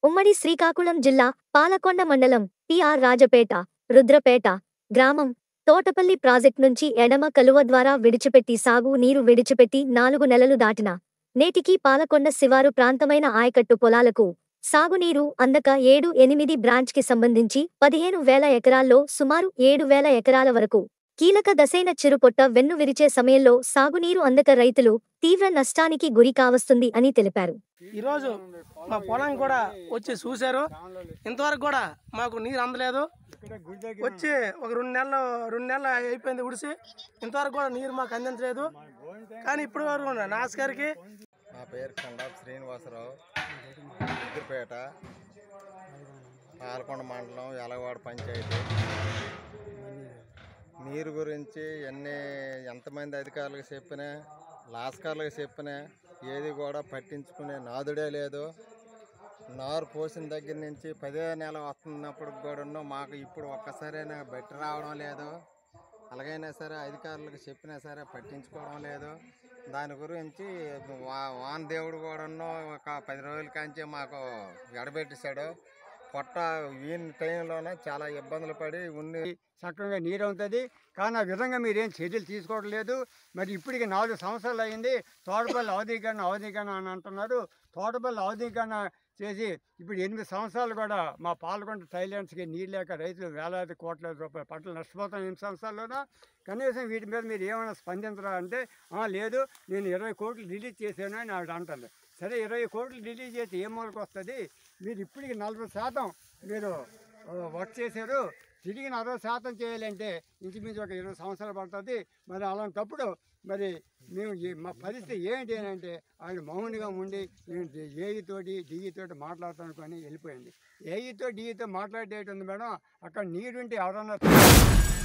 ఉమ్మడి శ్రీకాకుళం జిల్లా పాలకొండ మండలం పిఆర్ రాజపేట రుద్రపేట గ్రామం తోటపల్లి ప్రాజెక్ట్ నుంచి ఎడమ కలువ ద్వారా విడిచిపెట్టి సాగు నీరు విడిచిపెట్టి నాలుగు నెలలు దాటిన నేటికీ పాలకొండ శివారు ప్రాంతమైన ఆయకట్టు పొలాలకు సాగునీరు అందక ఏడు ఎనిమిది బ్రాంచ్కి సంబంధించి పదిహేను వేల ఎకరాల్లో సుమారు ఏడు వేల ఎకరాల వరకు కీలక దశైన చిరుపొట్ట వెన్ను విరిచే సమయంలో సాగునీరు అందక రైతులు తీవ్ర నష్టానికి గురి కావస్తుంది అని తెలిపారు ఈరోజు మా పొలం కూడా వచ్చి చూశారు ఇంతవరకు కూడా మాకు నీరు అందలేదు వచ్చి ఒక రెండు నెలలు రెండు నెలలు అయిపోయింది ఉడిసి ఇంతవరకు కూడా నీరు మాకు అందించలేదు కానీ ఇప్పుడు వరకు నాస్ గారికి నా పేరు కండాపు శ్రీనివాసరావు సిద్దిపేట పాలకొండ మండలం ఎలగవాడ పంచాయతీ నీరు గురించి ఎన్ని ఎంతమంది అధికారులకు చెప్పినా లాస్కర్లకు చెప్పినా ఏది కూడా పట్టించుకునే నాదుడే లేదు నారు పోసిన దగ్గర నుంచి పదే నెల వస్తున్నప్పుడు కూడా మాకు ఇప్పుడు ఒక్కసారైనా బట్టి రావడం లేదు అలాగైనా సరే అధికారులకు చెప్పినా సరే పట్టించుకోవడం లేదు దాని గురించి వా- వాన దేవుడు కూడా ఒక పది రోజుల కాంచి మాకు ఎడబెట్టేశాడు పొట్ట వీని టైంలోనే చాలా ఇబ్బందులు పడి ఉన్ని సక్రమంగా నీరు అవుతుంది కానీ ఆ విధంగా మీరేం చర్యలు తీసుకోవడం లేదు మరి ఇప్పటికి నాలుగు సంవత్సరాలు అయింది తోటపల్లి అవధీకరణ అవధీకరణ అని అంటున్నారు తోటపల్లి అవధీకరణ చేసి ఇప్పుడు ఎనిమిది సంవత్సరాలు కూడా మా పాల్గొండ థైలాండ్స్కి నీరు లేక రైతులు వేలాది కోట్ల రూపాయల పంటలు నష్టపోతాం ఎనిమిది సంవత్సరాల్లోనూ కనీసం వీటి మీద మీరు ఏమైనా స్పందించరా అంటే "ఆ, లేదు నేను ఇరవై కోట్లు రిలీజ్ చేశాను అని ఆవిడ అంటుంది సరే ఇరవై కోట్లు రిలీజ్ చేసి ఏ మూలకు వస్తుంది మీరు ఇప్పటికి నలభై శాతం మీరు ఆ, వర్క్ చేశారు తిరిగి అరవై శాతం చేయాలంటే ఇంచుమించు ఒక ఇరవై సంవత్సరాలు పడుతుంది మరి అలాంటప్పుడు మరి మేము ఈ- మా పరిస్థితి ఏంటి అని అంటే ఆయన మౌనంగా ఉండి నేను ఏఈతోటి డిఈతోటి మాట్లాడతానుకొని వెళ్ళిపోయింది ఏఈతో డిఈతో మాట్లాడేది ఉంది మేడం అక్కడ నీరుంటే ఎవరన్నా